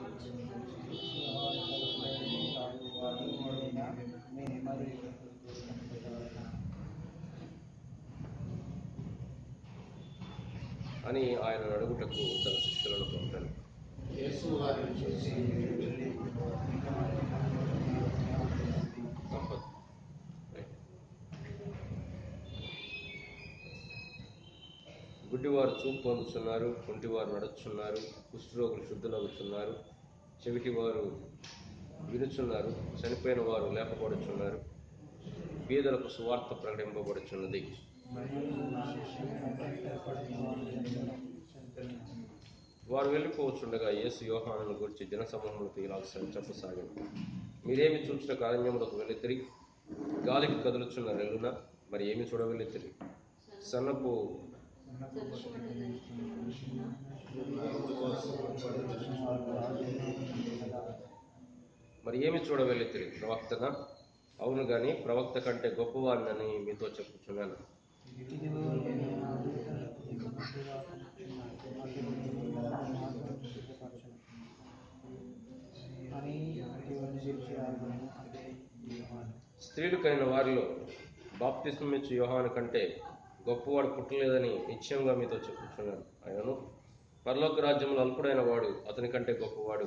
అని ఆయన అడుగుటకు తన శిష్యులను పంపాను యేసు వారిని చూసి "మీరు వెళ్ళి తప్పదు రైట్. గుడ్డివారు చూపు పొందుతున్నారు కుంటివారు నడుచున్నారు కుష్ఠరోగులు శుద్ధులవుతున్నారు చెవిటి వారు వినుచున్నారు చనిపోయిన వారు లేపబడుచున్నారు బీదలకు సువార్త ప్రకటింపబడుచున్నది వారు వెళ్ళిపోవచ్చుండగా యేసు యోహానును గురించి జనసమూహములకు ఇలా చెప్పసాగాను మీరేమి చూచిన కారణ్యములకు వెళ్ళితిరి గాలికి కదులుచున్న రెల్లున మరి ఏమి చూడవెళ్ళితిరి సన్నపు మరి ఏమి చూడవెళ్ళితిరి ప్రవక్తన అవును గాని ప్రవక్త కంటే గొప్పవాడినని మీతో చెప్పుచున్నాను అని దేవుని గురించి రాయబడిన అదే యోహాను. స్త్రీలు కలిగిన వారిలో బాప్తిస్మం ఇచ్చు యోహాను కంటే గొప్పవాడు పుట్టలేదని నిశ్చయంగా మీతో చెప్పుచున్నాను ఆయనను పరలోక రాజ్యంలో అల్పుడైన వాడు అతని కంటే గొప్పవాడు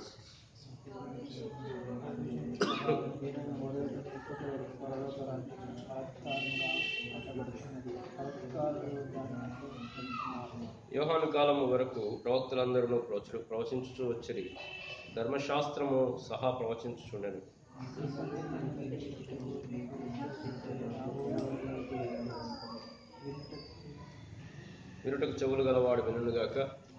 దీనిని మొదలు ఇప్పటి వరకు పరలోక రాజ్యం బలాత్కారంగా పట్టబడుతున్నది బలాత్కారులు దానిని అనుసరించున్నారు. యోహాను కాలము వరకు ప్రవక్తలందరూ ప్రవచ ప్రవచించుచూ వచ్చిరి ధర్మశాస్త్రము సహా ప్రవచించుచుండెను ఈ సంగతి నిరీక్షించుటకు నీకు విజ్ఞప్తి రాబోయేవారికి వినుటకు వినుటకు చెవులు గలవాడు వినుగాక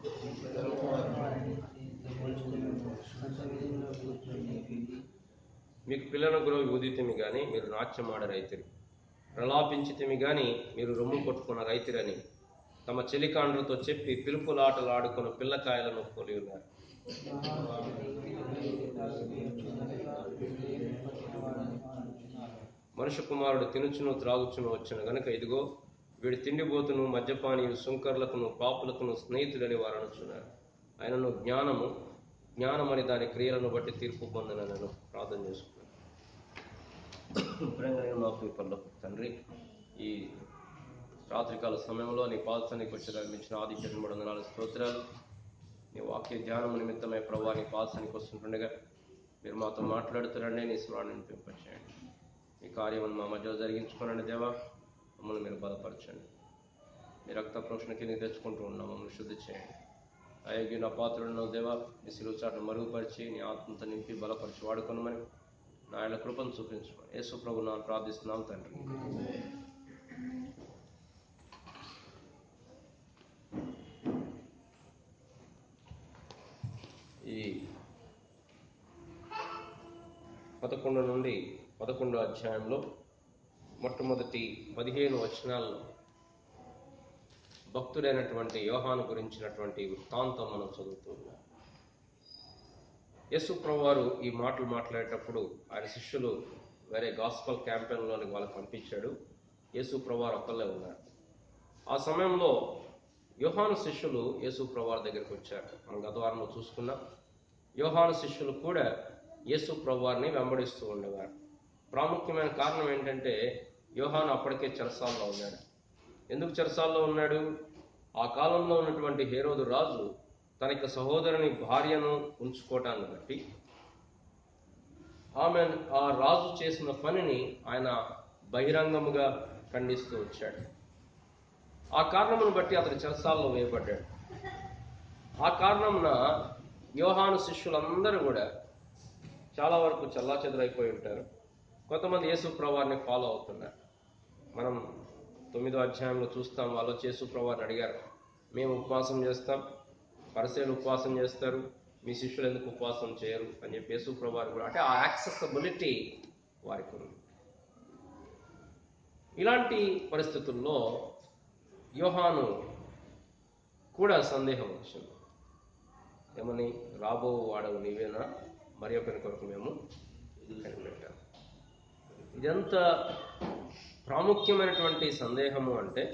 సంసర్గంలో కూర్చొని విని మీకు పిల్లల గురవు ఊదితిమి గాని మీరు నాట్యం ఆడరైతిరి ప్రలాపించితిమి గాని మీరు రొమ్ము కొట్టుకున్న రైతిరని తమ చెలికాండ్రులతో చెప్పి పిలుపులాటలాడుకున్న పిల్లకాయలను పోలి ఉన్నారు మనుష్య కుమారుడు తినుచును త్రాగుచును వచ్చిన గనుక ఇదిగో వీడి తిండిపోతును మద్యపానీయులు సుంకర్లకును పాపులకును స్నేహితులని వారు అనుచున్నారు ఆయనను జ్ఞానము జ్ఞానమని దాని క్రియలను బట్టి తీర్పు పొందనను ప్రార్థన చేసుకున్నాను ప్రేమైన మా పీపర్లో తండ్రి ఈ రాత్రికాల సమయంలో నీ పాల్సనికి వచ్చి నిర్మించిన ఆది జన్మడు నాలుగు స్తోత్రాలు నీ వాక్య ధ్యానం నిమిత్తమై ప్రభా నీ పాల్సనికి వస్తుంటుండగా మీరు మాతో మాట్లాడుతారండి నీ స్వరాన్ని పెంపచేయండి ఈ కార్యం మా మధ్యలో జరిగించుకోనండి దేవా మమ్మల్ని మీరు బలపరచండి మీ రక్త ప్రోక్షణ కింద తెచ్చుకుంటూ ఉన్నాం మమ్మల్ని శుద్ధి చేయండి అయోగ్య నా పాత్రలను దేవా మీ సిలుచాటును మరుగుపరిచి నీ ఆత్మతో నింపి బలపరిచి వాడుకొనమని నా ఆయన కృపను చూపించమని యేసు ప్రభు నాను ప్రార్థిస్తున్నాం తండ్రి ఈ పదకొండు నుండి పదకొండో అధ్యాయంలో మొట్టమొదటి పదిహేను వచనాల్లో భక్తుడైనటువంటి యోహాను గురించినటువంటి వృత్తాంతం మనం చదువుతూ ఉన్నాం యేసు ప్రభువారు ఈ మాటలు మాట్లాడేటప్పుడు ఆయన శిష్యులు వేరే గాస్పల్ క్యాంపెయిన్లోని వాళ్ళకి పంపించాడు యేసు ప్రభువారు ఒక్కళ్ళే ఉన్నారు ఆ సమయంలో యోహాను శిష్యులు యేసు ప్రభువారి దగ్గరికి వచ్చారు మనం గత వారంలో చూసుకున్నాం యోహాను శిష్యులు కూడా యేసు ప్రభువారిని వెంబడిస్తూ ఉండేవారు ప్రాముఖ్యమైన కారణం ఏంటంటే యోహాను అప్పటికే చెరసాల్లో ఉన్నాడు ఎందుకు చెరసాల్లో ఉన్నాడు ఆ కాలంలో ఉన్నటువంటి హేరోదు రాజు తన యొక్క సహోదరుని భార్యను ఉంచుకోవటాన్ని బట్టి ఆమె ఆ రాజు చేసిన పనిని ఆయన బహిరంగముగా ఖండిస్తూ వచ్చాడు ఆ కారణమును బట్టి అతడు చెరసాల్లో వేయబడ్డాడు ఆ కారణమున యోహాను శిష్యులందరూ కూడా చాలా వరకు చల్లా చెదరైపోయి ఉంటారు కొంతమంది యేసు ప్రభువారిని ఫాలో అవుతున్నారు మనం తొమ్మిదో అధ్యాయంలో చూస్తాం వాళ్ళు వచ్చి యేసు ప్రభువారిని అడిగారు మేము ఉపవాసం చేస్తాం పరిసేలు ఉపవాసం చేస్తారు మీ శిష్యులు ఎందుకు ఉపవాసం చేయరు అని చెప్పి యేసు ప్రభువారు కూడా అంటే ఆ యాక్సెసబిలిటీ వారికి ఉంది ఇలాంటి పరిస్థితుల్లో యోహాను కూడా సందేహం వచ్చింది ఏమని రాబో వాడవు నీవేనా మరి ఒకరి కొరకు మేము కనిపెట్టాం ఇదెంత ప్రాముఖ్యమైనటువంటి సందేహము అంటే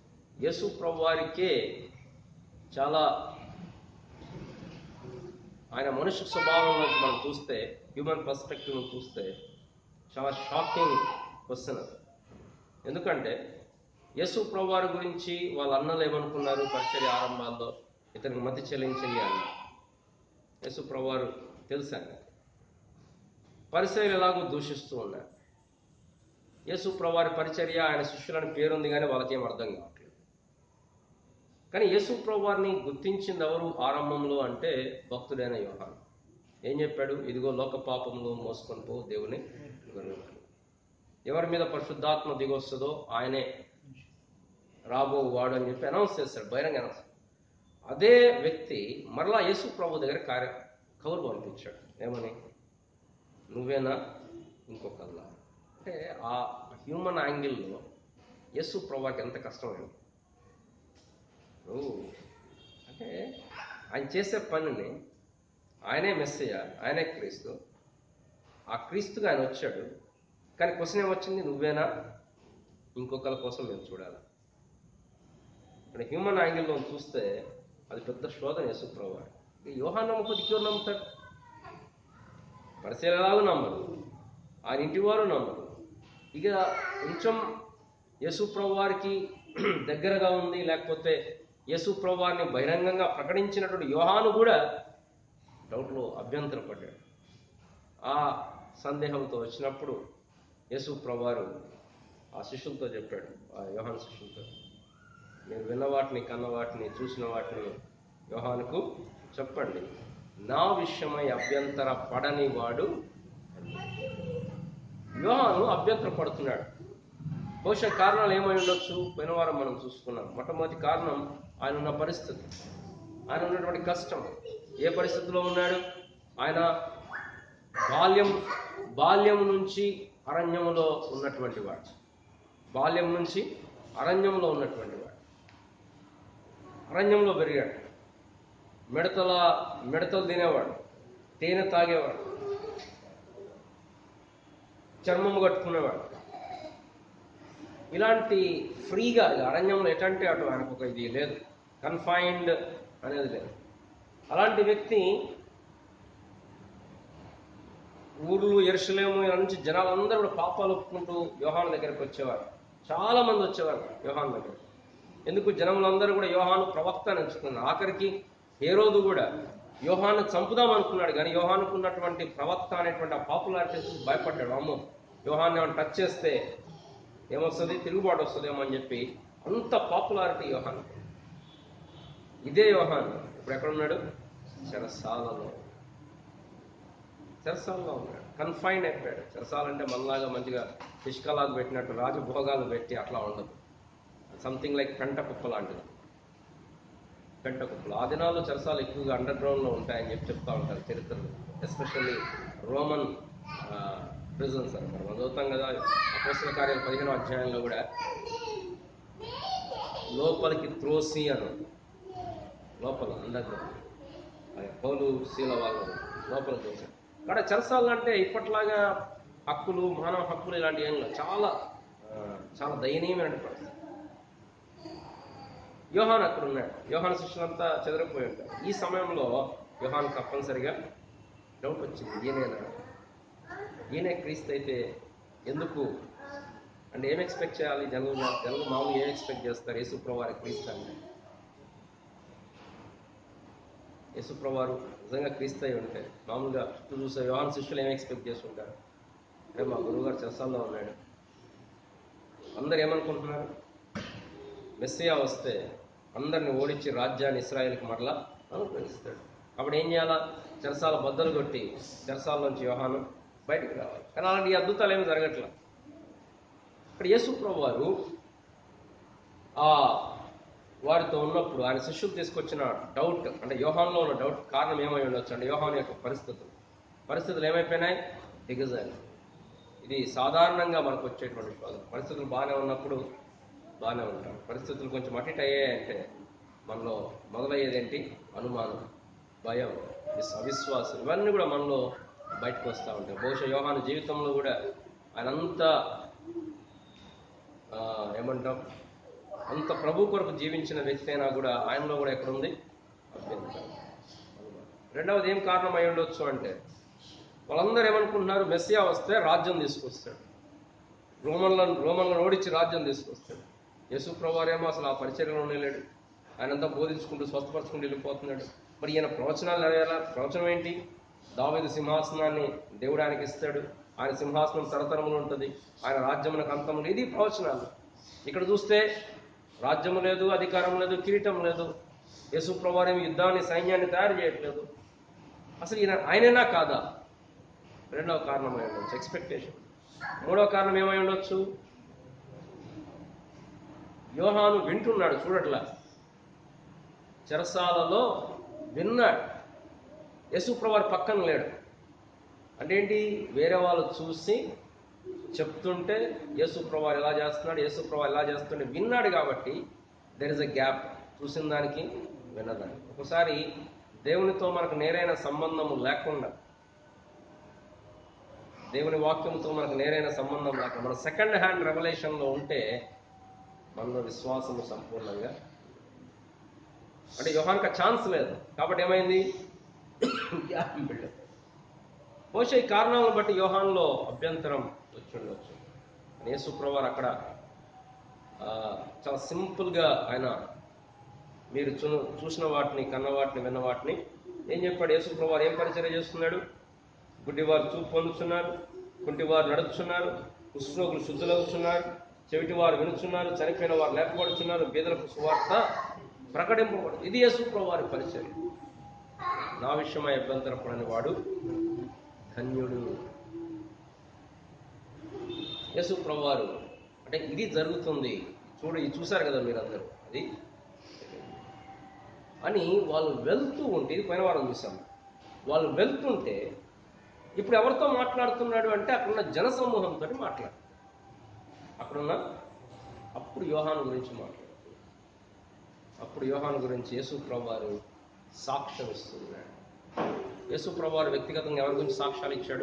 యేసు ప్రభువారికే చాలా ఆయన మనుష్య స్వభావం నుంచి మనం చూస్తే హ్యూమన్ పర్స్పెక్టివ్ చూస్తే చాలా షాకింగ్ క్వశ్చన్ అది ఎందుకంటే యేసు ప్రభువారి గురించి వాళ్ళ అన్నలు ఏమనుకున్నారు పరిచర్య ఆరంభాల్లో ఇతనికి మతి చెల్లించింది అన్న యేసు ప్రభువారు తెలుసా పరిచర్యలు ఎలాగో దూషిస్తూ ఉన్నారు యేసు ప్రభువారి పరిచర్య ఆయన శిష్యులని పేరుంది కానీ వాళ్ళకేం అర్థం కావట్లేదు కానీ యేసు ప్రభువారిని గుర్తించింది ఎవరు ఆరంభంలో అంటే భక్తుడైన యోహాను ఏం చెప్పాడు ఇదిగో లోక పాపంలో మోసుకొని పో దేవుని గొర్రెపిల్ల. ఎవరి మీద పరిశుద్ధాత్మ దిగొస్తుందో ఆయనే రాబో వాడు అని చెప్పి అనౌన్స్ చేస్తాడు బహిరంగ అనౌన్స్ అదే వ్యక్తి మరలా యేసు ప్రభు దగ్గర కార్య కబురు పంపించాడు ఏమని నువ్వేనా ఇంకొకల్లా అంటే ఆ హ్యూమన్ యాంగిల్లో యేసు ప్రభాకి ఎంత కష్టమైంది ఓ, అంటే ఆయన చేసే పనిని ఆయనే మెస్సయ్య ఆయనే క్రీస్తు ఆ క్రీస్తుగా ఆయన వచ్చాడు కానీ క్వశ్చన్ ఏమొచ్చింది నువ్వేనా ఇంకొకరి కోసం మేము చూడాలి ఇక్కడ హ్యూమన్ యాంగిల్లో చూస్తే అది పెద్ద శోధన యేసుప్రభు యోహాన్ నమ్మకపోతే ఇంకెవరు నమ్ముతాడు పరిశీలన ఎలాగో నమ్మరు ఆయన ఇంటి వారు నమ్మరు ఇక కొంచెం యేసుప్రభు వారికి దగ్గరగా ఉంది లేకపోతే యేసుప్రభు వారిని బహిరంగంగా ప్రకటించినటువంటి యోహాను కూడా డౌట్లో అభ్యంతరపడ్డాడు ఆ సందేహంతో వచ్చినప్పుడు యేసు ప్రభువారు ఆ శిష్యులతో చెప్పాడు ఆ యోహాన్ శిష్యులతో మీరు విన్న వాటిని కన్న వాటిని చూసిన వాటిని యోహానుకు చెప్పండి నా విషయమై అభ్యంతర పడని వాడు యోహాను అభ్యంతర పడుతున్నాడు బహుశా కారణాలు ఏమై ఉండొచ్చు పోయిన వారం మనం చూసుకున్నాం మొట్టమొదటి కారణం ఆయన ఉన్న పరిస్థితి ఆయన ఉన్నటువంటి కష్టం ఏ పరిస్థితిలో ఉన్నాడు ఆయన బాల్యం బాల్యం నుంచి అరణ్యములో ఉన్నటువంటి వాడు బాల్యం నుంచి అరణ్యంలో ఉన్నటువంటి వాడు అరణ్యంలో పెరిగాడు మిడతల మిడతలు తినేవాడు తేనె తాగేవాడు చర్మము కట్టుకునేవాడు ఇలాంటి ఫ్రీగా ఇక అరణ్యంలో ఎటంటే అటు ఆయనకు ఒక ఇది లేదు కన్ఫైన్డ్ అనేది లేదు అలాంటి వ్యక్తి ఊర్లు ఎరుసలేము ఇలా నుంచి జనాలందరూ కూడా పాపాలు ఒప్పుకుంటూ యోహాను దగ్గరికి వచ్చేవారు చాలా మంది వచ్చేవారు యోహాను దగ్గర ఎందుకు జనములందరూ కూడా యోహాను ప్రవక్త అని ఎంచుకున్నారు ఆఖరికి ఏ రోజు కూడా యోహాను చంపుదాం అనుకున్నాడు కానీ యోహానుకు ఉన్నటువంటి ప్రవక్త అనేటువంటి ఆ పాపులారిటీ చూసి భయపడ్డాడు అమ్మో యోహాన్ని ఏమైనా టచ్ చేస్తే ఏమొస్తుంది తిరుగుబాటు వస్తుందేమో అని చెప్పి అంత పాపులారిటీ యోహాన్ ఇదే యోహాన్ ఇప్పుడు ఎక్కడ ఉన్నాడు చెరసాలలో చెరసాలలో ఉన్నాడు కన్ఫైన్డ్ అయిపోయాడు చెరసాలంటే మనలాగా మంచిగా పిష్కలాగా పెట్టినట్టు రాజభోగాలు పెట్టి అట్లా ఉండదు సంథింగ్ లైక్ పెంట కుప్ప లాంటిది పెంట కుప్పలు ఆ దినాల్లో చెరసాలు ఎక్కువగా అండర్ గ్రౌండ్లో ఉంటాయని చెప్పి చెప్తా ఉంటారు చరిత్రలో ఎస్పెషల్లీ రోమన్ ప్రిజన్స్ అంటారు మనం చదువుతాం కదా అపోస్తుల కార్యాలు పదిహేనో అధ్యాయంలో కూడా లోపలికి త్రోసి అని ఉంది. లోపల అండర్ గ్రౌండ్ అది పౌలు శీల వాళ్ళు లోపల చూసారు ఇక్కడ చెరసాలు అంటే ఇప్పట్లాగా హక్కులు మానవ హక్కులు ఇలాంటివి ఏం లేవు చాలా ఆ, చాలా దయనీయమైన పరిస్థితి యోహాన్ అక్కడ ఉన్నాడు యోహాన్ శిష్యులంతా చెదరిపోయి ఉంటారు ఈ సమయంలో యోహాన్ తప్పనిసరిగా డౌట్ వచ్చింది ఈయనేనా ఈయనే క్రీస్తు అయితే ఎందుకు అంటే ఏం ఎక్స్పెక్ట్ చేయాలి జనులు జనులు మామూలు ఏం ఎక్స్పెక్ట్ చేస్తారు యేసుప్రవారి క్రీస్తు అంటే యేసుప్రవారు నిజంగా క్రీస్తు అయి ఉంటే మామూలుగా చుట్టూ చూసే యోహాన్ శిష్యులు ఏం ఎక్స్పెక్ట్ చేస్తుంటారు అంటే మా గురువుగారు చెరసాల్లో ఉన్నాడు అందరు ఏమనుకుంటున్నారు మెస్సియా వస్తే అందరిని ఓడించి రాజ్యాన్ని ఇస్రాయేల్కి మరలా అనుగ్రహిస్తాడు అప్పుడు ఏం చేయాలా చెరసాల బద్దలు కొట్టి చెరసాల నుంచి యోహాను బయటికి రావాలి కానీ అలాంటి అద్భుతాలు ఏమి జరగట్లా ఇక్కడ యేసు ప్రభు వారు ఆ వారితో ఉన్నప్పుడు ఆయన శిష్యులు తీసుకొచ్చిన డౌట్ అంటే యోహాన్లో ఉన్న డౌట్ కారణం ఏమై ఉండొచ్చు అంటే యోహాన్ యొక్క పరిస్థితులు పరిస్థితులు ఏమైపోయినాయి దిగజాయి ఇది సాధారణంగా మనకు వచ్చేటువంటి శోధన పరిస్థితులు బాగానే ఉన్నప్పుడు బాగానే ఉంటాం పరిస్థితులు కొంచెం అటిట్ అయ్యాయంటే మనలో మొదలయ్యేది ఏంటి అనుమానం భయం విస్- అవిశ్వాసం ఇవన్నీ కూడా మనలో బయటకు వస్తూ ఉంటాయి బహుశా యోహాను జీవితంలో కూడా ఆయన అంత ఆ, ఏమంటాం అంత ప్రభు కొరకు జీవించిన వ్యక్తి అయినా కూడా ఆయనలో కూడా ఎక్కడుంది అభ్యంతరం అనుమానం. రెండవది ఏం కారణం అయి ఉండొచ్చు అంటే వాళ్ళందరూ ఏమనుకుంటున్నారు మెస్సియా వస్తే రాజ్యం తీసుకొస్తాడు రోమన్లను రోమన్లను ఓడించి రాజ్యం తీసుకొస్తాడు యేసు ప్రభువారేమో అసలు ఆ పరిచర్యలో ఉండలేడు ఆయనంతా బోధించుకుంటూ స్వస్థపరచుకుంటూ వెళ్ళిపోతున్నాడు మరి ఈయన ప్రవచనాలు నెరవేరాల ప్రవచనం ఏంటి దావేది సింహాసనాన్ని దేవుడు ఆయనకి ఇస్తాడు ఆయన సింహాసనం తరతరములు ఉంటుంది ఆయన రాజ్యమునకు అంతం లేదు ఇది ప్రవచనాలు ఇక్కడ చూస్తే రాజ్యము లేదు అధికారం లేదు కిరీటం లేదు యేసు ప్రభువారేమి యుద్ధాన్ని సైన్యాన్ని తయారు చేయట్లేదు అసలు ఈయన ఆయనైనా కాదా రెండవ కారణం అయి ఉండొచ్చు ఎక్స్పెక్టేషన్ మూడవ కారణం ఏమై ఉండొచ్చు యోహాను వింటున్నాడు చూడట్లా చెరసాలలో విన్నాడు యేసుప్రవారి పక్కన లేడు అంటే ఏంటి వేరే వాళ్ళు చూసి చెప్తుంటే యేసుప్రవారు ఎలా చేస్తున్నాడు యేసుప్రవారు ఎలా చేస్తుంటే విన్నాడు కాబట్టి దెర్ ఇస్ అ గ్యాప్ చూసిన దానికి విన్నదానికి ఒకసారి దేవునితో మనకు నేరైన సంబంధము లేకుండా దేవుని వాక్యంతో మనకు నేరైన సంబంధం లేక మన సెకండ్ హ్యాండ్ రెవల్యూషన్లో ఉంటే మనలో విశ్వాసము సంపూర్ణంగా అంటే యోహాన్కి ఛాన్స్ లేదు కాబట్టి ఏమైంది జ్ఞానం బిల్డప్ బహుశా ఈ కారణాలను బట్టి యోహాన్లో అభ్యంతరం వచ్చి ఉండొచ్చు యేసుప్రవారు అక్కడ ఆ, చాలా సింపుల్గా ఆయన మీరు చూ చూసిన వాటిని కన్న వాటిని విన్న వాటిని ఏం చెప్పాడు యేసుప్రవారు ఏం పరిచయం చేస్తున్నాడు గుడ్డివారు చూపు పొందుతున్నారు కుంటివారు నడుచున్నారు కుష్ఠరోగులు శుద్ధులవుతున్నారు చెవిటివారు వినుచున్నారు చనిపోయిన వారు లేకపోతున్నారు బీదలకు సువార్త ప్రకటింపబడు ఇది యేసుప్రవారి పరిచయం నా విషయమై అభ్యంతరపడని వాడు ధన్యుడు యేసు ప్రభువారు అంటే ఇది జరుగుతుంది చూడు ఇది చూశారు కదా మీరందరూ అది అని వాళ్ళు వెళ్తూ ఉంటే ఇది పోయిన వారం చూసాం వాళ్ళు వెళ్తుంటే ఇప్పుడు ఎవరితో మాట్లాడుతున్నాడు అంటే అక్కడున్న జనసమూహంతో మాట్లాడు అక్కడున్న అప్పుడు యోహాను గురించి మాట్లాడు అప్పుడు యోహాను గురించి యేసు ప్రభువారు సాక్ష్యం ఇస్తున్నాడు యేసు ప్రభువారు వ్యక్తిగతంగా ఎవరి గురించి సాక్ష్యాలు ఇచ్చాడు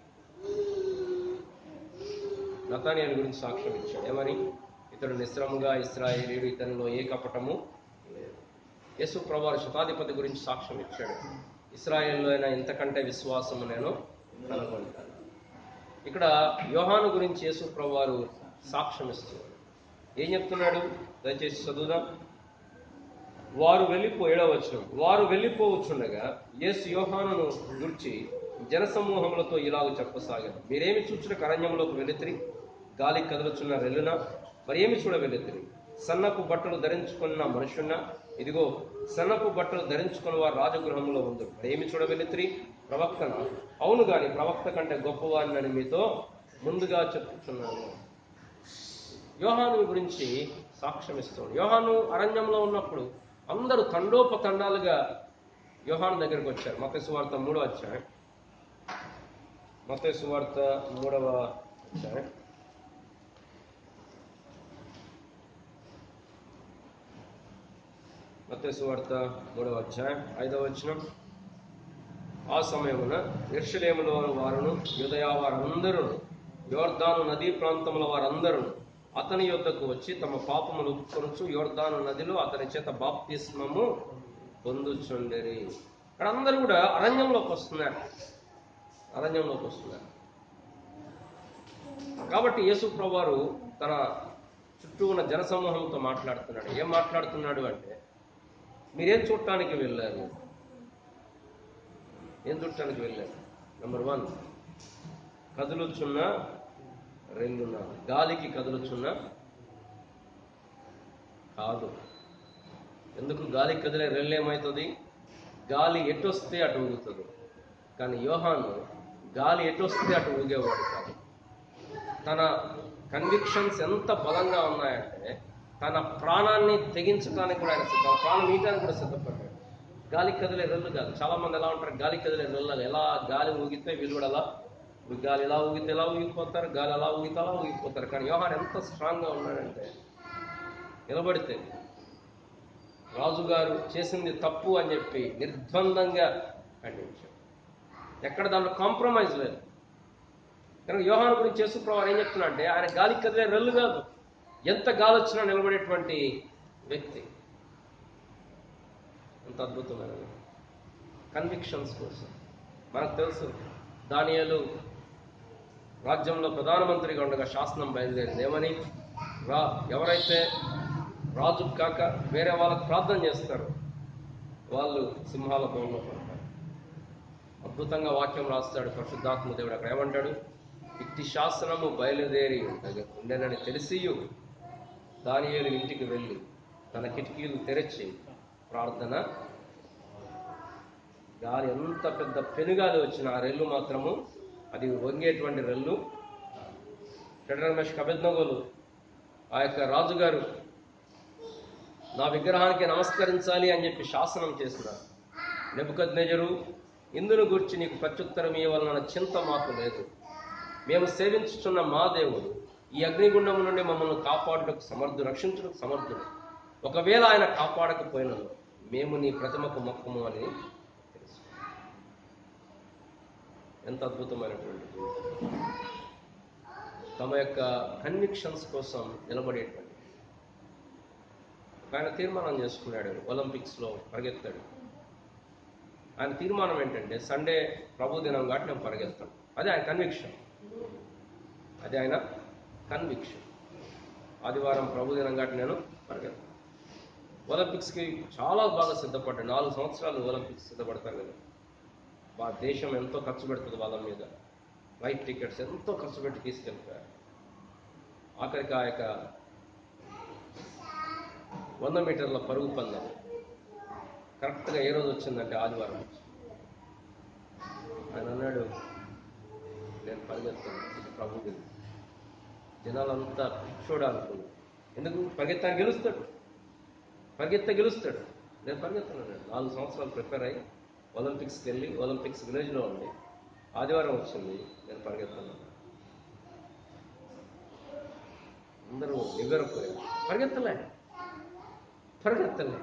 నతానియల్ గురించి సాక్ష్యం ఇచ్చాడు ఏమని ఇతడు నిశ్రముగా ఇస్రాయేలీయుడు ఇతనిలో ఏ కపటము లేదు యేసు ప్రభువారు శతాధిపతి గురించి సాక్ష్యం ఇచ్చాడు ఇస్రాయేల్లో అయినా ఇంతకంటే విశ్వాసము నేను కనుగొంటాను ఇక్కడ యోహాను గురించి యేసు ప్రభువారు సాక్ష్యం ఇస్తున్నాడు ఏం చెప్తున్నాడు దయచేసి చదువుదాం వారు వెళ్ళిపో ఏడవచనం వారు వెళ్ళిపోవచ్చుండగా యేసు యోహానును గుర్చి జనసమూహములతో ఇలాగ చెప్పసాగారు మీరేమి చూచిన కరణ్యంలోకి వెళితిరి గాలి కదులుచున్న రెల్లున మరి ఏమి చూడ వెళితిరి సన్నపు బట్టలు ధరించుకున్న మనుషున్న ఇదిగో సన్నపు బట్టలు ధరించుకున్న వారు రాజగృహంలో ఉంది మరి ఏమి చూడ వెళితిరి ప్రవక్తన అవును గాని ప్రవక్త కంటే గొప్పవాడినని మీతో ముందుగా చెప్పుచున్నాను యోహాను గురించి సాక్ష్యం ఇస్తాడు యోహాను అరణ్యంలో ఉన్నప్పుడు అందరూ తండోపతండాలుగా యోహాను దగ్గరికి వచ్చారు మత సువార్త మూడో అధ్యాయం మత సువార్త మూడవ అధ్యాయం మత సువార్త మూడవ అధ్యాయం ఐదవ వచనం ఆ సమయమున ఎర్షలేములో వారును యుదయ వారందరూ యోర్దాను నదీ ప్రాంతముల వారందరూ అతని యొద్దకు వచ్చి తమ పాపములు ఒప్పుకొనుచు యోర్దాను నదిలో అతని చేత బాప్తిస్మము పొందుచుండేరి ఇక్కడ అందరూ కూడా అరణ్యంలోకి వస్తున్నారు అరణ్యంలోకి వస్తున్నారు కాబట్టి యేసు ప్రభువారు తన చుట్టూ ఉన్న జనసమూహంతో మాట్లాడుతున్నాడు ఏం మాట్లాడుతున్నాడు అంటే మీరేం చూడటానికి వెళ్ళారు ఏం చూడటానికి వెళ్ళారు నెంబర్ వన్ కదులుచున్న రెండున్న గాలికి కదులుచున్న కాదు ఎందుకు గాలికి కదిలే రెల్లు ఏమవుతుంది గాలి ఎటు వస్తే అటు ఊగుతుంది కానీ యోహాను గాలి ఎటు వస్తే అటు ఊగేవాడు కాదు తన కన్విక్షన్స్ ఎంత బలంగా ఉన్నాయంటే తన ప్రాణాన్ని తెగించడానికి కూడా ఆయన సిద్ధం ప్రాణం ఈయటానికి కూడా సిద్ధపడ్డాడు గాలి కదిలే రెల్లు కాదు చాలా మంది ఎలా ఉంటారు గాలి కదిలే రెల్లు ఎలా గాలి ఊగితే వీళ్ళు కూడా అలా ఊగి- గాలి ఎలా ఊగితే ఎలా ఊగిపోతారు గాలి ఎలా ఊగితే అలా ఊగిపోతారు కానీ యోహాన్ ఎంత స్ట్రాంగ్గా ఉన్నాడంటే నిలబడితే రాజుగారు చేసింది తప్పు అని చెప్పి నిర్ద్వందంగా ఖండించాడు ఎక్కడ దాంట్లో కాంప్రమైజ్ లేదు కనుక యోహాను గురించి యేసు ప్రభు ఏం చెప్తున్నా అంటే ఆయన గాలికి కదిలే రెల్లు కాదు ఎంత గాలి వచ్చినా నిలబడేటువంటి వ్యక్తి ఎంత అద్భుతమైనది కన్విక్షన్స్ కోసం మనకు తెలుసు దానియేలు రాజ్యంలో ప్రధానమంత్రిగా ఉండగా శాసనం బయలుదేరింది ఏమని రా ఎవరైతే రాజు కాక వేరే వాళ్ళకి ప్రార్థన చేస్తారు వాళ్ళు సింహాల భూమిలో పడతారు అద్భుతంగా వాక్యం రాస్తాడు పరిశుద్ధాత్మ దేవుడు అక్కడ ఏమంటాడు ఇట్టి శాసనము బయలుదేరి ఉండగా- ఉండెనని తెలిసియు దానియేలు ఇంటికి వెళ్ళి తన కిటికీలు తెరచి ప్రార్థన గాలి ఎంత పెద్ద పెనుగాలి వచ్చిన ఆ రెల్లు మాత్రము అది వంగేటువంటి రెల్లు రమేష్ కబెద్నగోలు ఆ యొక్క రాజుగారు నా విగ్రహానికి నమస్కరించాలి అని చెప్పి శాసనం చేసినారు నెబుకద్నెజరు ఇందును గురించి నీకు ప్రత్యుత్తరం ఇవ్వాలన్న చింత మాకు లేదు మేము సేవించుతున్న మా దేవుడు ఈ అగ్నిగుండం నుండి మమ్మల్ని కాపాడుటకు సమర్థుడు రక్షించుటకు సమర్థుడు ఒకవేళ ఆయన కాపాడకపోయినను మేము నీ ప్రతిమకు మొక్కము అని తెలుసు ఎంత అద్భుతమైనటువంటి తమ యొక్క కన్విక్షన్స్ కోసం నిలబడేటువంటి ఒక ఆయన తీర్మానం చేసుకున్నాడు ఒలింపిక్స్లో పరిగెత్తాడు ఆయన తీర్మానం ఏంటంటే సండే ప్రభు దినం కాబట్టి నేను పరిగెత్తాను అదే ఆయన కన్విక్షన్ అదే ఆయన కన్విక్షన్ ఆదివారం ప్రభు దినం కాబట్టి నేను పరిగెత్తాను ఒలింపిక్స్కి చాలా బాగా సిద్ధపడ్డాడు నాలుగు సంవత్సరాలు ఒలింపిక్స్ సిద్ధపడతారు కదా మా దేశం ఎంతో ఖర్చు పెడుతుంది వాళ్ళ మీద ఫ్లైట్ టికెట్స్ ఎంతో ఖర్చు పెట్టి తీసుకెళ్తారు ఆఖరికి ఆ యొక్క వంద మీటర్ల పరుగు పందెం కరెక్ట్గా ఏ రోజు వచ్చిందంటే ఆదివారం వచ్చి ఆయన అన్నాడు నేను పరిగెత్తాను ఇది ప్రభు దినం జనాలంతా చూడాలనుకున్నాను ఎందుకు పరిగెత్తాను గెలుస్తాడు పరిగెత్త గెలుస్తాడు నేను పరిగెత్తాను అన్నాడు నాలుగు సంవత్సరాలు ప్రిపేర్ అయ్యి ఒలింపిక్స్కి వెళ్ళి ఒలింపిక్స్ విలేజ్లో ఉండి ఆదివారం వచ్చింది నేను పరిగెత్తాను అందరూ నివ్వెరపోయారు పరిగెత్తలే పరిగెత్తలే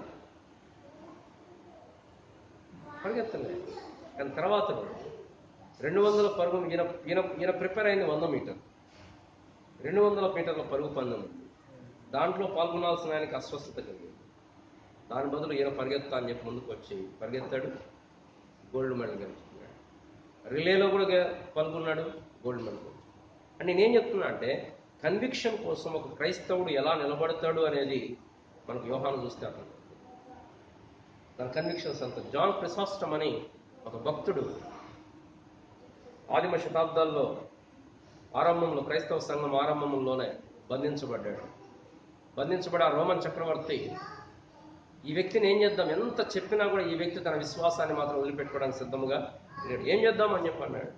పరిగెత్తలే కానీ తర్వాత రోజు రెండు వందల పరుగు ఈయన ఈయన ఈయన ప్రిపేర్ అయింది వంద మీటర్ రెండు వందల మీటర్ల పరుగు పందెం ఉంది. దాంట్లో పాల్గొనాల్సిన ఆయనకి అస్వస్థత కలిగింది దాని బదులు ఈయన పరిగెత్తా అని చెప్పి ముందుకు వచ్చి పరిగెత్తాడు గోల్డ్ మెడల్ గెలుచుకున్నాడు రిలేలో కూడా గె- పాల్గొన్నాడు గోల్డ్ మెడల్ గెలుచుకున్నాడు. అంటే నేనేం చెప్తున్నా అంటే కన్విక్షన్ కోసం ఒక క్రైస్తవుడు ఎలా నిలబడతాడు అనేది మనకు వ్యూహాన్ని చూస్తే అర్థం తన కన్విక్షన్స్ అంత జాన్ క్రిసాస్టమ్ అని ఒక భక్తుడు ఆదిమ శతాబ్దాల్లో ఆరంభంలో క్రైస్తవ సంఘం ఆరంభంలోనే బంధించబడ్డాడు బంధించబడి ఆ రోమన్ చక్రవర్తి ఈ వ్యక్తిని ఏం చేద్దాం ఎంత చెప్పినా కూడా ఈ వ్యక్తి తన విశ్వాసాన్ని మాత్రం వదిలిపెట్టుకోవడానికి సిద్ధముగా లేడు ఏం చేద్దాం అని చెప్పి అన్నాడు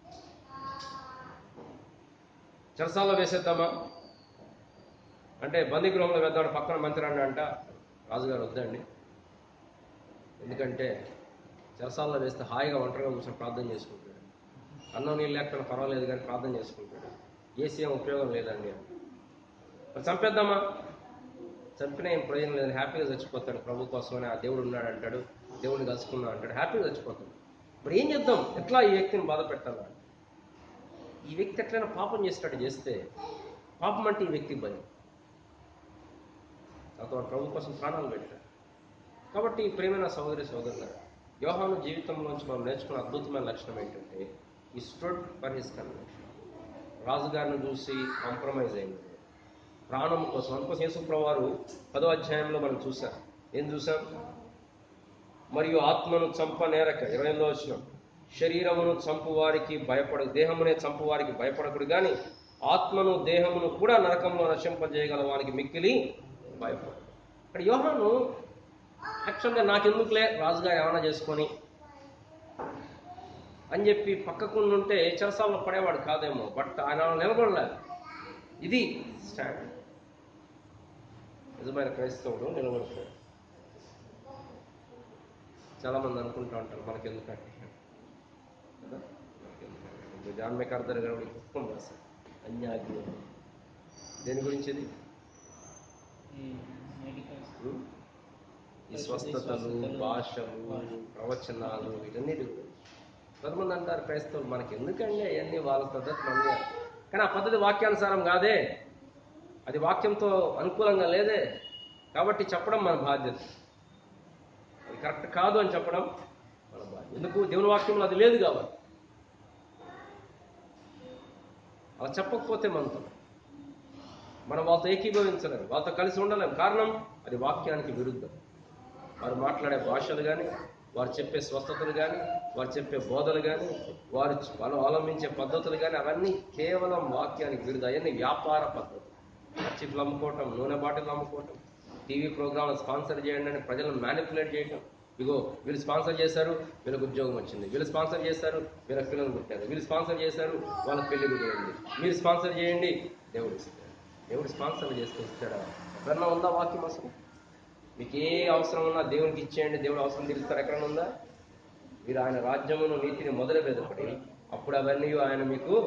చెరసాల్లో వేసేద్దామా అంటే బందీగృహంలో వేద్దామని పక్కన మంత్రి అన్నాడంట రాజుగారు వద్దండి ఎందుకంటే చెరసాల్లో వేస్తే హాయిగా ఒంటరిగా కూర్చొని ప్రార్థన చేసుకుంటాడు అన్నం నీళ్ళు లేకపోయినా పర్వాలేదు కానీ ప్రార్థన చేసుకుంటాడు ఏసీ ఏం ఉపయోగం లేదండి మరి చంపేద్దామా చంపినా ఏం ప్రయోజనం లేదు హ్యాపీగా చచ్చిపోతాడు ప్రభు కోసమని ఆ దేవుడు ఉన్నాడు అంటాడు దేవుడిని కలుసుకున్నా అంటాడు హ్యాపీగా చచ్చిపోతాడు మరి ఏం చేద్దాం ఎట్లా ఈ వ్యక్తిని బాధ పెట్టాలా ఈ వ్యక్తి ఎట్లయినా పాపం చేసినట్టు చేస్తే పాపం అంటే ఈ వ్యక్తికి భయం అతను ప్రభు కోసం ప్రాణాలు పెట్టాడు కాబట్టి ప్రేమైన సహోదరి సోదరుల యోహాను జీవితంలోంచి మనం నేర్చుకున్న అద్భుతమైన లక్షణం ఏంటంటే ఈ స్టూడ్ ఫర్ హిస్ కన్వెన్షన్ రాజుగారిని చూసి కాంప్రమైజ్ అయింది ప్రాణం కోసం అందుకోసం యేసుప్రభు వారు పదో అధ్యాయంలో మనం చూసాం ఏం చూసాం మరియు ఆత్మను చంప నేరక ఇరవైలో వచ్చిన శరీరమును చంపు వారికి భయపడ దేహమునే చంపు వారికి భయపడకుడు కానీ ఆత్మను దేహమును కూడా నరకంలో నశింపజేయగల వానికి మిక్కిలి భయపడు ఇక్కడ యోహాను యాక్చువల్గా నాకెందుకులే రాజుగారు ఏమైనా చేసుకొని అని చెప్పి పక్కకు ఉంటే చెరసాల్లో పడేవాడు కాదేమో బట్ ఆయన నిలబడలేదు ఇది స్టాండ్ నిజమైన క్రైస్తవుడు నిలబడతాడు చాలా మంది అనుకుంటూ ఉంటారు మనకెందుకంటే కదా మనకెందుకంటే. ఇప్పుడు జాన్ మెకార్దర్ గారు ఒక పుస్తకం రాశారు అన్యాగ్ని అని. దేని గురించి ఇది ఈ మెడికల్స్ ఉం? ఈ స్వస్థతలు భాషలు ప్రవచనాలు వీటన్నిటి గురించి కొంతమంది అంటారు క్రైస్తవులు మనకి ఎందుకండి అవన్నీ వాళ్ళ పద్ధతి మంది కానీ ఆ పద్ధతి వాక్యానుసారం కాదే అది వాక్యంతో అనుకూలంగా లేదే కాబట్టి చెప్పడం మన బాధ్యత అది కరెక్ట్ కాదు అని చెప్పడం మన బాధ్యత ఎందుకు దేవుని వాక్యంలో అది లేదు కాబట్టి అలా చెప్పకపోతే మనతో మనం వాళ్ళతో ఏకీభవించలేము వాళ్ళతో కలిసి ఉండలేము కారణం అది వాక్యానికి విరుద్ధం వారు మాట్లాడే భాషలు కానీ వారు చెప్పే స్వస్థతలు కానీ వారు చెప్పే బోధలు కానీ వారు వాళ్ళు అవలంబించే పద్ధతులు కానీ అవన్నీ కేవలం వాక్యానికి విరుద్ధం అవన్నీ వ్యాపార పద్ధతులు చర్చిఫ్లు అమ్ముకోవటం నూనె బాటిల్ అమ్ముకోవటం టీవీ ప్రోగ్రాంలు స్పాన్సర్ చేయండి అని ప్రజలను మ్యానిపులేట్ చేయటం ఇగో వీళ్ళు స్పాన్సర్ చేశారు వీళ్ళకి ఉద్యోగం వచ్చింది వీళ్ళు స్పాన్సర్ చేశారు వీళ్ళకి పిల్లలు పుట్టారు వీళ్ళు స్పాన్సర్ చేశారు వాళ్ళకి పెళ్లి కుదిరింది మీరు స్పాన్సర్ చేయండి దేవుడు ఇస్తాడు దేవుడు స్పాన్సర్ చేస్తే ఇస్తాడా ఎక్కడన్నా ఉందా వాక్యం అసలు మీకు ఏ అవసరం ఉన్నా దేవునికి ఇచ్చేయండి దేవుడు అవసరం తీరుస్తారు ఎక్కడన్నా ఉందా మీరు ఆయన రాజ్యమును నీతిని మొదలు బెదపడి అప్పుడు అవన్నీ ఆయన మీకు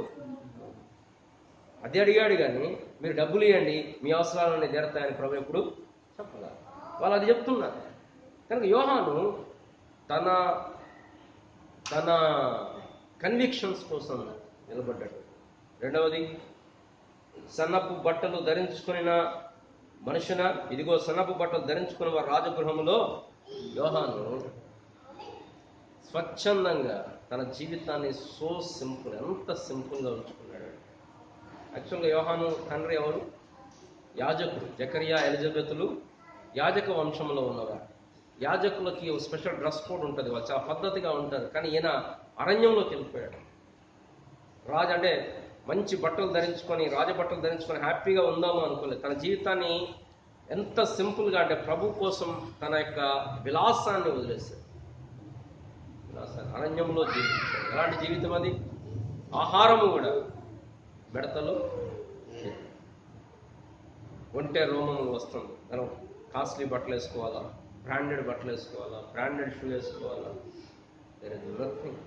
అది అడిగాడు కానీ మీరు డబ్బులు ఇవ్వండి మీ అవసరాలన్నీ తీరతాయని ప్రభు ఎప్పుడు చెప్పలే వాళ్ళు అది చెప్తున్నారు కనుక యోహాను తన తన కన్విక్షన్స్ కోసం నిలబడ్డాడు రెండవది సన్నపు బట్టలు ధరించుకున్న మనుషున ఇదిగో సన్నపు బట్టలు ధరించుకున్న వారి రాజగృహములో యోహాను స్వచ్ఛందంగా తన జీవితాన్ని సో సింపుల్ ఎంత సింపుల్గా ఉంచుకున్నాడు యాక్చువల్గా యోహాను తండ్రి ఎవరు యాజకుడు జకరియా ఎలిజబెత్లు యాజక వంశంలో ఉన్నవారు యాజకులకి ఒక స్పెషల్ డ్రెస్ కోడ్ ఉంటుంది వాళ్ళు చాలా పద్ధతిగా ఉంటారు కానీ ఈయన అరణ్యంలోకి వెళ్ళిపోయాడు రాజు అంటే మంచి బట్టలు ధరించుకొని రాజబట్టలు ధరించుకొని హ్యాపీగా ఉందాము అనుకోలేదు తన జీవితాన్ని ఎంత సింపుల్గా అంటే ప్రభు కోసం తన యొక్క విలాసాన్ని వదిలేశాడు విలాసాన్ని అరణ్యంలో జీవించాడు ఎలాంటి జీవితం అది ఆహారము కూడా మిడతలు ఒంటె రోమములు వస్తుంది మనం కాస్ట్లీ బట్టలు వేసుకోవాలా బ్రాండెడ్ బట్టలు వేసుకోవాలా బ్రాండెడ్ షూ వేసుకోవాలా దర్ ఇస్ నథింగ్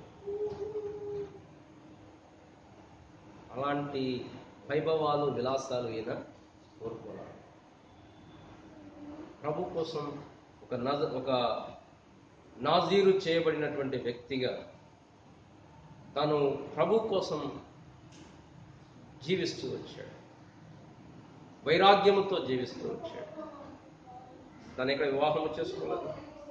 అలాంటి వైభవాలు విలాసాలు ఈయన కోరుకోవాలి ప్రభు కోసం ఒక నజ ఒక నాజీరు చేయబడినటువంటి వ్యక్తిగా తను ప్రభు కోసం జీవిస్తూ వచ్చాడు వైరాగ్యముతో జీవిస్తూ వచ్చాడు తను ఇక్కడ వివాహం చేసుకోలేదు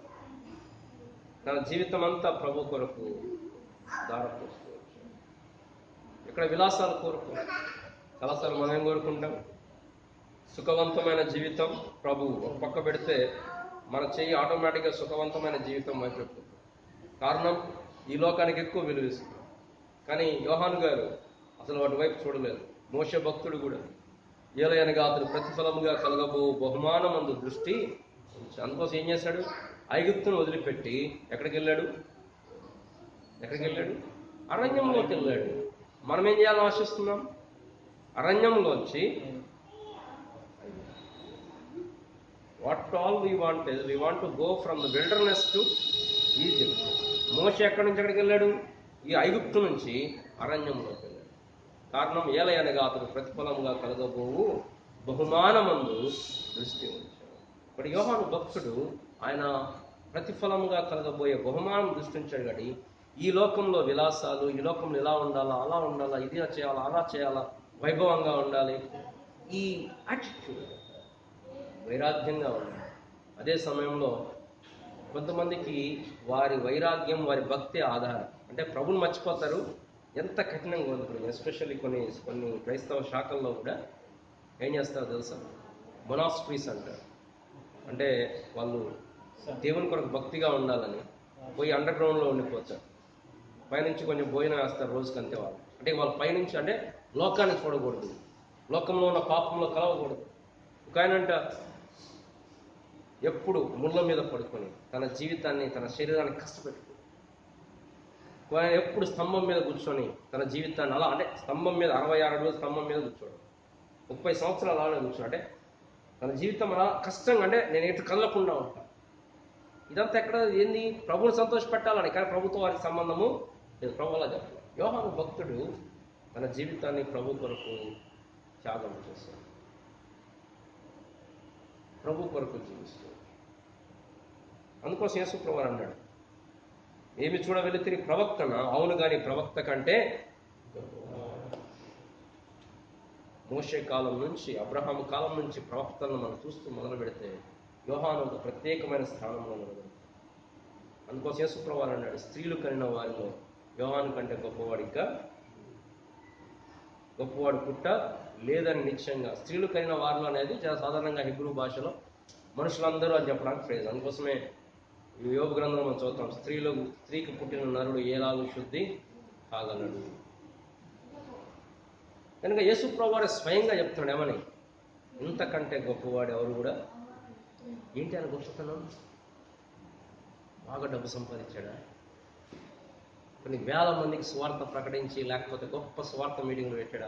తన జీవితం అంతా ప్రభు కొరకు దారపోస్తూ వచ్చాడు ఇక్కడ విలాసాలు కోరుకో చాలాసార్లు మనం ఏం కోరుకుంటాం సుఖవంతమైన జీవితం ప్రభు ఒక పక్క పెడితే మన చెయ్యి ఆటోమేటిక్గా సుఖవంతమైన జీవితం వైపు పెడుతుంది కారణం ఈ లోకానికి ఎక్కువ విలువ ఇస్తుంది కానీ యోహాన్ గారు అసలు వాటి వైపు చూడలేదు మోస భక్తుడు కూడా ఏలయనగా అతను ప్రతిఫలముగా కలగబో బహుమానమందు దృష్టి ఉంచి- అందుకోసం ఏం చేశాడు ఐగుప్తును వదిలిపెట్టి ఎక్కడికి వెళ్ళాడు ఎక్కడికి వెళ్ళాడు అరణ్యంలోకి వెళ్ళాడు మనం ఏం చేయాలని ఆశిస్తున్నాం అరణ్యంలోంచి what all we want we want to go from the wilderness to Egypt మోస ఎక్కడి నుంచి ఎక్కడికి వెళ్ళాడు ఈ ఐగుప్తు నుంచి అరణ్యంలోకి వెళ్ళాడు కారణం ఏలయనగా అతను ప్రతిఫలంగా కలగబోవు బహుమానమందు దృష్టి ఉంచాడు ఇప్పుడు యోహాను భక్తుడు ఆయన ప్రతిఫలంగా కలగబోయే బహుమానం దృష్టి ఉంచాడు కానీ ఈ లోకంలో విలాసాలు ఈ లోకంలో ఇలా ఉండాలా అలా ఉండాలా ఇది చేయాలా అలా చేయాలా వైభవంగా ఉండాలి ఈ యాటిట్యూడ్ వైరాగ్యంగా ఉండాలి అదే సమయంలో కొంతమందికి వారి వైరాగ్యం వారి భక్తి ఆధారం అంటే ప్రభుని మర్చిపోతారు ఎంత కఠినంగా ఉంది ఇప్పుడు ఎస్పెషల్లీ కొన్ని కొన్ని క్రైస్తవ శాఖల్లో కూడా ఏం చేస్తారో తెలుసా మొనాస్ట్రీస్ అంటారు అంటే వాళ్ళు దేవుని కొరకు భక్తిగా ఉండాలని పోయి అండర్ గ్రౌండ్లో ఉండిపోతారు పైనుంచి కొంచెం భోజనం వేస్తారు రోజుకి అంతే వాళ్ళు అంటే వాళ్ళు పైనుంచి అంటే లోకాన్ని చూడకూడదు లోకంలో ఉన్న పాపంలో కలవకూడదు ఒక ఆయన అంట ఎప్పుడు ముళ్ళ మీద పడుకొని తన జీవితాన్ని తన శరీరాన్ని కష్టపెట్టుకు ఆయన ఎప్పుడు స్తంభం మీద కూర్చొని తన జీవితాన్ని అలా అంటే స్తంభం మీద అరవై ఆరు అడుగుల స్తంభం మీద కూర్చోడు ముప్పై సంవత్సరాలు అలానే కూర్చోడు అంటే తన జీవితం అలా కష్టంగా అంటే నేను ఎటు కదలకుండా ఉంటా ఇదంతా ఎక్కడ ఏంది ప్రభుని సంతోషపెట్టాలని కానీ ప్రభుత్వ వారికి సంబంధము లేదు ప్రభు అలా చెప్పాలి యోహాను భక్తుడు తన జీవితాన్ని ప్రభు కొరకు త్యాగం చేశాడు ప్రభు కొరకు జీవిస్తాడు అందుకోసం యేసు ప్రభు అన్నాడు ఏమి చూడవెళ్ళి తిరిగి ప్రవక్తన అవును గాని ప్రవక్త కంటే మోషే కాలం నుంచి అబ్రహాం కాలం నుంచి ప్రవక్తలను మనం చూస్తూ మొదలు పెడితే యోహాను ఒక ప్రత్యేకమైన స్థానంలో నిలబడి అందుకోసం యేసుప్రభు అన్నాడు స్త్రీలు కనిన వారిలో యోహాను కంటే గొప్పవాడు ఇంకా గొప్పవాడు పుట్ట లేదని నిశ్చయంగా స్త్రీలు కనిన వారిలో అనేది చాలా సాధారణంగా హిబ్రూ భాషలో మనుషులందరూ అని చెప్పడానికి ఫ్రేజ్ అందుకోసమే ఈ యోగ గ్రంథంలో మనం చూస్తాం స్త్రీలు స్త్రీకి పుట్టిన నరుడు ఏలాగు శుద్ధి కాగలడు కనుక యేసు ప్రభువారు స్వయంగా చెప్తున్నాడు ఏమని ఇంతకంటే గొప్పవాడు ఎవరు కూడా ఏంటి ఆయన గొప్పతనం బాగా డబ్బు సంపాదించాడా కొన్ని వేల మందికి స్వార్థ ప్రకటించి లేకపోతే గొప్ప స్వార్థ మీటింగ్లు పెట్టాడా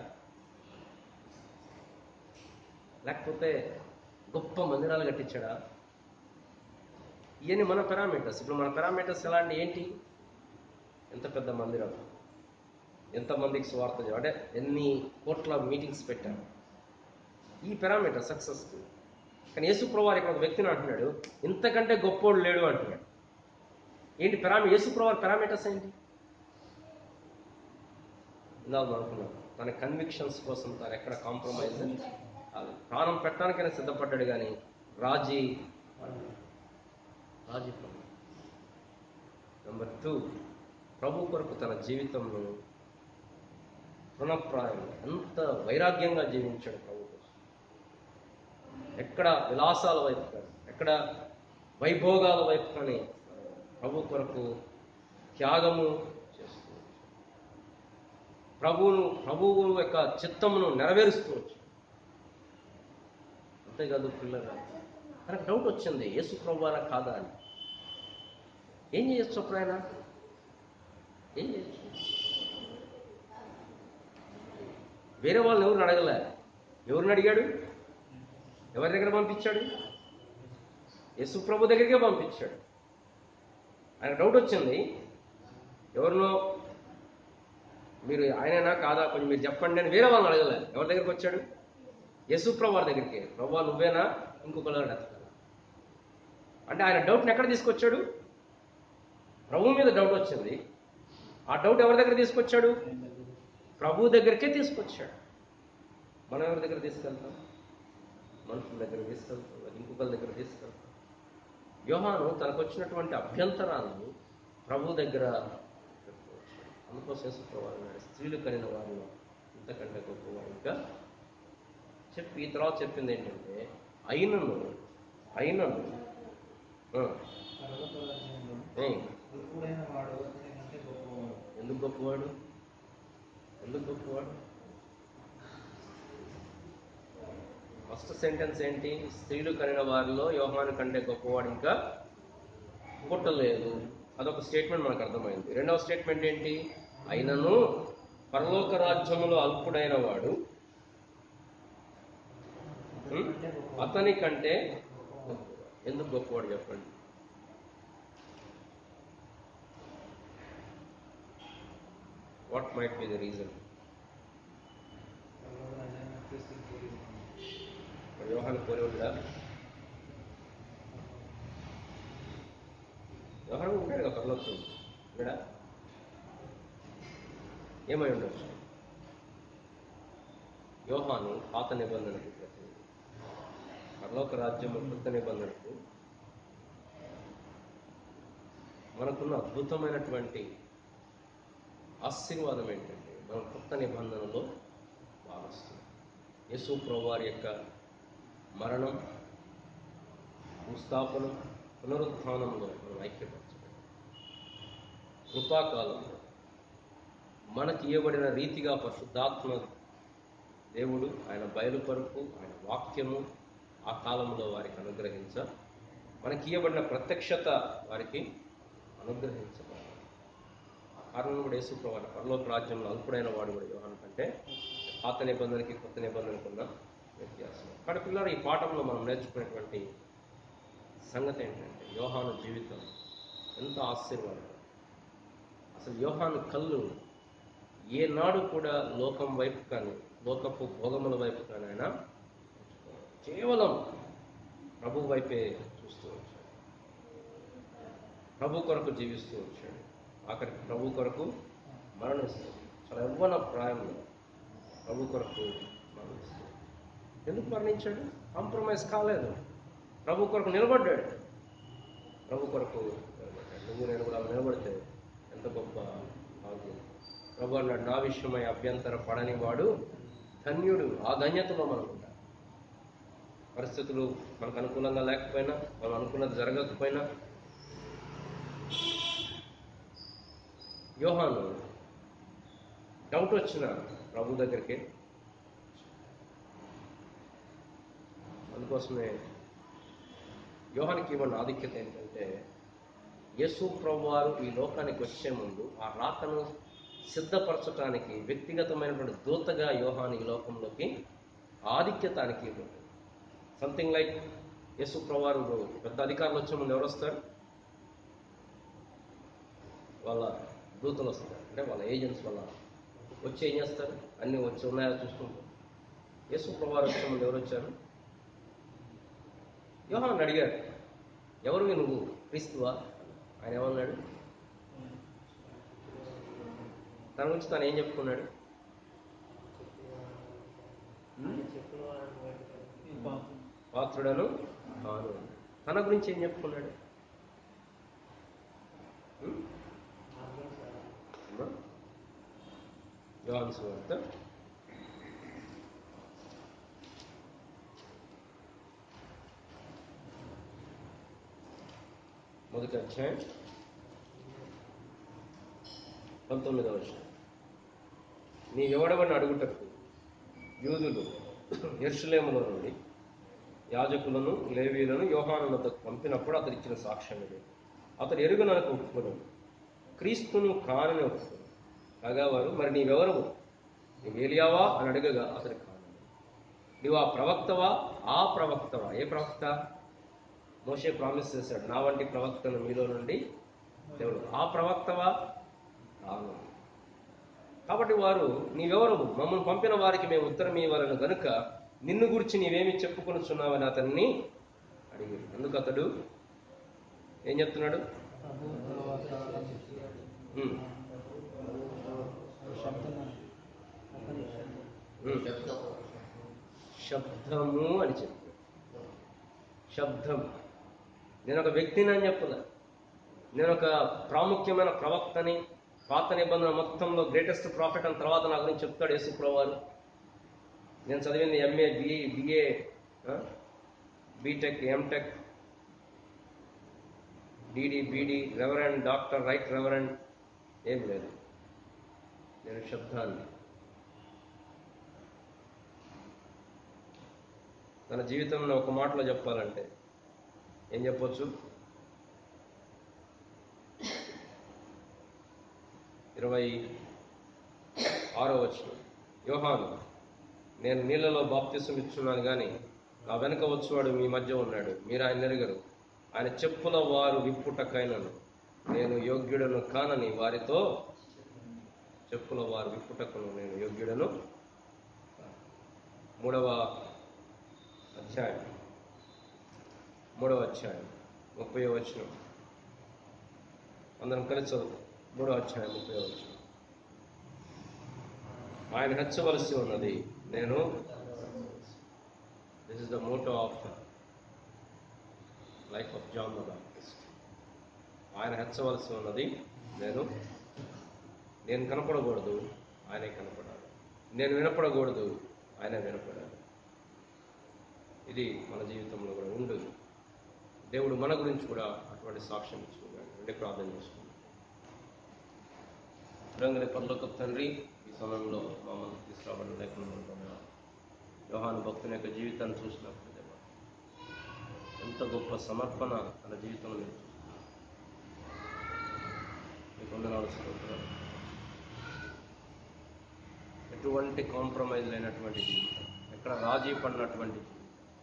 లేకపోతే గొప్ప మందిరాలు కట్టించాడా ఇవన్నీ మన పారామీటర్స్ ఇప్పుడు మన పారామీటర్స్ ఎలాంటి ఏంటి ఎంత పెద్ద మందిరం ఎంతమందికి స్వార్థ చే- అంటే ఎన్ని కోట్ల మీటింగ్స్ పెట్టారు ఈ పారామీటర్ సక్సెస్ కానీ యేసుప్రవారు ఇక్కడ ఒక వ్యక్తిని అంటున్నాడు ఇంతకంటే గొప్పోడు లేడు అంటున్నాడు ఏంటి పారామీ యేసుప్రవారి పారామీటర్స్ ఏంటి ఇందాక మనం అనుకున్నాం తన కన్విక్షన్స్ కోసం తను ఎక్కడ కాంప్రమైజ్ కాదు ప్రాణం పెట్టడానికైనా సిద్ధపడ్డాడు కానీ రాజీ రాజీ నెంబర్ టూ ప్రభు కొరకు తన జీవితంను రుణప్రాయం ఎంత వైరాగ్యంగా జీవించాడు ప్రభు కోసం ఎక్కడ విలాసాల వైపు కానీ ఎక్కడ వైభోగాల వైపు కానీ ప్రభు కొరకు త్యాగము చేస్తూ వచ్చాడు. ప్రభువును ప్రభువు యొక్క చిత్తమును నెరవేరుస్తూ వచ్చాడు అంతేకాదు పిల్లలు తనకు డౌట్ వచ్చింది యేసు ప్రభువారా కాదా అని ఏం చేయొచ్చు అప్పుడు ఆయన ఏం చేయొచ్చు వేరే వాళ్ళని ఎవరిని అడగలే ఎవరిని అడిగాడు ఎవరి దగ్గర పంపించాడు యేసు ప్రభు దగ్గరికే పంపించాడు ఆయన డౌట్ వచ్చింది ఎవరినో మీరు ఆయననా కాదా కొంచెం మీరు చెప్పండి అని వేరే వాళ్ళని అడగలే ఎవరి దగ్గరికి వచ్చాడు యేసు ప్రభు వారి దగ్గరికి ప్రభు నువ్వేనా ఇంకొకరు అడగల అంటే ఆయన డౌట్ని ఎక్కడ తీసుకొచ్చాడు ప్రభు మీద డౌట్ వచ్చింది ఆ డౌట్ ఎవరి దగ్గర తీసుకొచ్చాడు ప్రభు దగ్గరికే తీసుకొచ్చాడు మనం ఎవరి దగ్గర తీసుకెళ్తాం మనుషుల దగ్గర తీసుకెళ్తాం ఇంకొకరి దగ్గర తీసుకెళ్తాం యోహాను తనకు వచ్చినటువంటి అభ్యంతరాలను ప్రభు దగ్గర చెప్పుకోవచ్చు. అందుకోసం యేసుప్రభువారు అన్నాడు స్త్రీలు కలిగిన వారిలో ఇంతకంటే గొప్పవాడు ఇంకా చెప్పి ఈ తర్వాత చెప్పింది ఏంటంటే అయినను అయినను ఆ, పర్వత రాజ్యంలో ఏయ్, ఎప్పుడైనా వాడు అతనికంటే గొప్పవాడు ఎందుకు గొప్పవాడు ఎందుకు గొప్పవాడు ఫస్ట్ సెంటెన్స్ ఏంటి స్త్రీలు కనిన వారిలో యోహాను కంటే గొప్పవాడు ఇంకా పుట్టలేదు అదొక స్టేట్మెంట్ మనకు అర్థమైంది రెండవ స్టేట్మెంట్ ఏంటి అయినను పరలోక రాజ్యములో అల్పుడైన వాడు ఉం? అతని కంటే ఎందుకు గొప్పవాడు చెప్పండి what might be the reason పర్వత రాజ్యాన్ని క్రీస్తుని పోలి ఉన్నాడు. యోహాను పోలి ఉందా యోహాను ఉంటాడు కదా పరలోకం ఇక్కడ ఏమై ఉండొచ్చు యోహాను పాత నిబంధనకు ప్రతినిధి పరలోక రాజ్యం కొత్త నిబంధనకు మనకున్న అద్భుతమైనటువంటి ఆశీర్వాదం ఏంటంటే మనం కొత్త నిబంధనలో భావిస్తున్నాం యేసు ప్రభువారి యొక్క మరణం భూస్థాపనం పునరుత్థానంలో మనం ఐక్యపరచబడి కృపాకాలంలో మనకి ఇవ్వబడిన రీతిగా పరిశుద్ధాత్మ దేవుడు ఆయన బయలుపరుపు ఆయన వాక్యము ఆ కాలంలో వారికి అనుగ్రహించ మనకి ఇవ్వబడిన ప్రత్యక్షత వారికి అనుగ్రహించబడాలి ఆ కారణం కూడా యేసుప్రవాడు పరలోక రాజ్యంలో అల్పుడైన వాడు కూడా యోహాను కంటే పాత నిబంధనకి కొత్త నిబంధనకు ఉన్న వ్యత్యాసం కానీ పిల్లలు ఈ పాఠంలో మనం నేర్చుకునేటువంటి సంగతి ఏంటంటే యోహాను జీవితం ఎంత ఆశీర్వాదం అసలు యోహాను కళ్ళు ఏనాడు కూడా లోకం వైపు కానీ లోకపు భోగముల వైపు కానీ ఆయన కేవలం ప్రభు వైపే చూస్తూ వచ్చాడు ప్రభు కొరకు జీవిస్తూ వచ్చాడు ఆఖరికి ప్రభు కొరకు మరణిస్తాడు చాలా యవ్వన ప్రాయంలో ప్రభు కొరకు మరణిస్తాడు ఎందుకు మరణించాడు కాంప్రమైజ్ కాలేదు ప్రభు కొరకు నిలబడ్డాడు ప్రభు కొరకు నిలబడ్డాడు నువ్వు నేను కూడా నిలబడితే ఎంత గొప్ప భాగ్యం ప్రభు అన్నాడు నా విషయమై అభ్యంతర పడని వాడు ధన్యుడు ఆ ధన్యతలో మనం ఉండాలి పరిస్థితులు మనకు అనుకూలంగా లేకపోయినా మనం అనుకున్నది జరగకపోయినా యోహాను డౌట్ వచ్చిన ప్రభు దగ్గరికి అందుకోసమే యోహానికి ఇవ్వని ఆధిక్యత ఏంటంటే యేసు ప్రభు వారు ఈ లోకానికి వచ్చే ముందు ఆ రాకను సిద్ధపరచడానికి వ్యక్తిగతమైనటువంటి దూతగా యోహాను ఈ లోకంలోకి ఆధిక్యత ఆయనకి ఇవ్వండి సంథింగ్ లైక్ యేసు ప్రభు వారు పెద్ద అధికారులు వచ్చే ముందు ఎవరు వస్తారు వాళ్ళ దూతలు వస్తారు అంటే వాళ్ళ ఏజెంట్స్ వాళ్ళ వచ్చి ఏం చేస్తారు అన్నీ వచ్చి ఉన్నాయో చూసుకుంటారు యేసు ప్రభు వారు వచ్చే ముందు ఎవరు వచ్చారు యోహాన్ అడిగాడు ఎవరివి నువ్వు క్రీస్తువా ఆయన ఏమన్నాడు తన గురించి తను ఏం చెప్పుకున్నాడు పాత్రుడను కాను తన గురించి ఏం చెప్పుకున్నాడు ఉం? అమ్మా? యోహాను సువార్త మొదటి అధ్యాయం పంతొమ్మిదవ విషయం నీవెవడవని అడుగుటకు యూదులు ఎర్షులేముల నుండి యాజకులను లేవీలను యోహాను వద్దకు పంపినప్పుడు అతడు ఇచ్చిన సాక్ష్యం ఇది అతడు ఎరుగునకు ఒప్పుకోను క్రీస్తును కానని ఒప్పుకోను కాగా వారు మరి నీవెవరవు నీవు ఏలియావా అని అడగగా అతడు కాను నీవు ఆ ప్రవక్తవా ఆ ప్రవక్తవా ఏ ప్రవక్త మోషే ప్రామిస్ చేశాడు నా వంటి ప్రవక్తను మీలో నుండి దేవుడు ఆ ప్రవక్తవా కాను కాబట్టి వారు నీవెవరు మమ్మల్ని పంపిన వారికి మేము ఉత్తరం ఇవ్వాలని గనుక నిన్ను గురించి నీవేమి చెప్పుకొనుచున్నావని అతన్ని అడిగాడు అందుకు అతడు ఏం చెప్తున్నాడు ఉమ్, ఉమ్. శబ్దము అని చెప్పాడు శబ్దం నేను ఒక వ్యక్తిని అని చెప్పలే నేను ఒక ప్రాముఖ్యమైన ప్రవక్తని పాత నిబంధన మొత్తంలో గ్రేటెస్ట్ ప్రాఫిట్ అని తర్వాత నా గురించి చెప్తాడు యేసుప్రభు వారు నేను చదివింది MA BA BA BTech MTech DD BD reverend doctor right reverend ఏం లేదు నేను శబ్దాన్ని తన జీవితంలో ఒక మాటలో చెప్పాలంటే ఏం చెప్పొచ్చు ఇరవై ఆరో వచ్చిన యోహాను నేను నీళ్ళలో బాప్తిసం ఇచ్చున్నాను కానీ నా వెనక వచ్చేవాడు మీ మధ్య ఉన్నాడు మీరు ఆయన ఎరగరు ఆయన చెప్పుల వారు విప్పుటకైనను నేను యోగ్యుడను కానని వారితో చెప్పుల వారు విప్పుటకును నేను యోగ్యుడను కాను. మూడవ అధ్యాయం మూడవ అధ్యాయం ముప్పై వచనం అందరం కలిసి చదువు మూడవ అధ్యాయం ముప్పై వచనం ఆయన హెచ్చవలసి ఉన్నది నేను this is the motto of life of John the Baptist ఆయన హెచ్చవలసి ఉన్నది నేను నేను కనపడకూడదు ఆయనే కనపడాలి నేను వినపడకూడదు ఆయన వినపడాలి ఇది మన జీవితంలో కూడా ఉండు దేవుడు మన గురించి కూడా అటువంటి సాక్ష్యం ఇచ్చుకున్నాడు అంటే ప్రార్థన చేసుకున్నాడు రంగని పనులకు తండ్రి ఈ సమయంలో మమ్మల్ని తీసుకురావడం లేకుండా యోహాను భక్తుని యొక్క జీవితాన్ని చూసినప్పుడు దేవా, ఎంత గొప్ప సమర్పణ తన జీవితంలో నేను చూస్తున్నాను. మీకు వందనాలు స్తోత్రాలు. ఎటువంటి కాంప్రమైజ్ లేనటువంటి జీవితం ఎక్కడ రాజీ పడినటువంటి జీవితం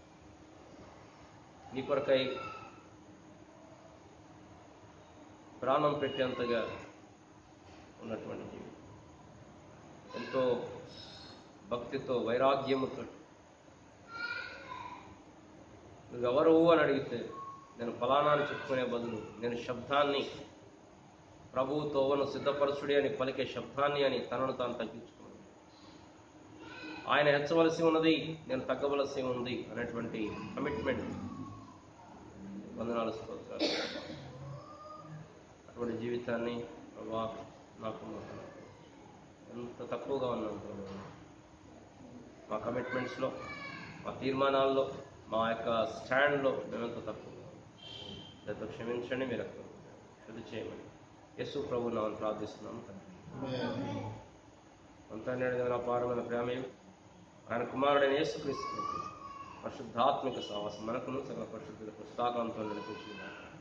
నీ కొరకై ప్రాణం పెట్టేంతగా ఉన్నటువంటి జీవితం ఎంతో భక్తితో వైరాగ్యముతో నువ్వెవరు అని అడిగితే నేను ఫలానా అని చెప్పుకునే బదులు నేను శబ్దాన్ని ప్రభువు తోవను సిద్ధపరచుడి అని పలికే శబ్దాన్ని అని తనను తాను తగ్గించుకున్నాను ఆయన హెచ్చవలసి ఉన్నది నేను తగ్గవలసి ఉంది అనేటువంటి కమిట్మెంట్ వందనాలు స్తోత్రాలు అటువంటి జీవితాన్ని ప్రభా నాకు మాకు ఎంత తక్కువగా ఉన్నాం ప్రభా మా కమిట్మెంట్స్లో మా తీర్మానాల్లో మా యొక్క స్టాండ్లో మేమెంత తక్కువగా ఉన్నాం. దాంతో క్షమించండి మీరు అక్కడ శుద్ధి చేయమని యేసు ప్రభు నామని ప్రార్థిస్తున్నాము తండ్రి అంతా నేడు అపారమైన ప్రేమయు ఆయన కుమారుడైన యేసుక్రీస్తు పరిశుద్ధాత్మిక సహవాసం మనకును సకల పరిశుద్ధులకు పుస్తకాంతో నడిపించింది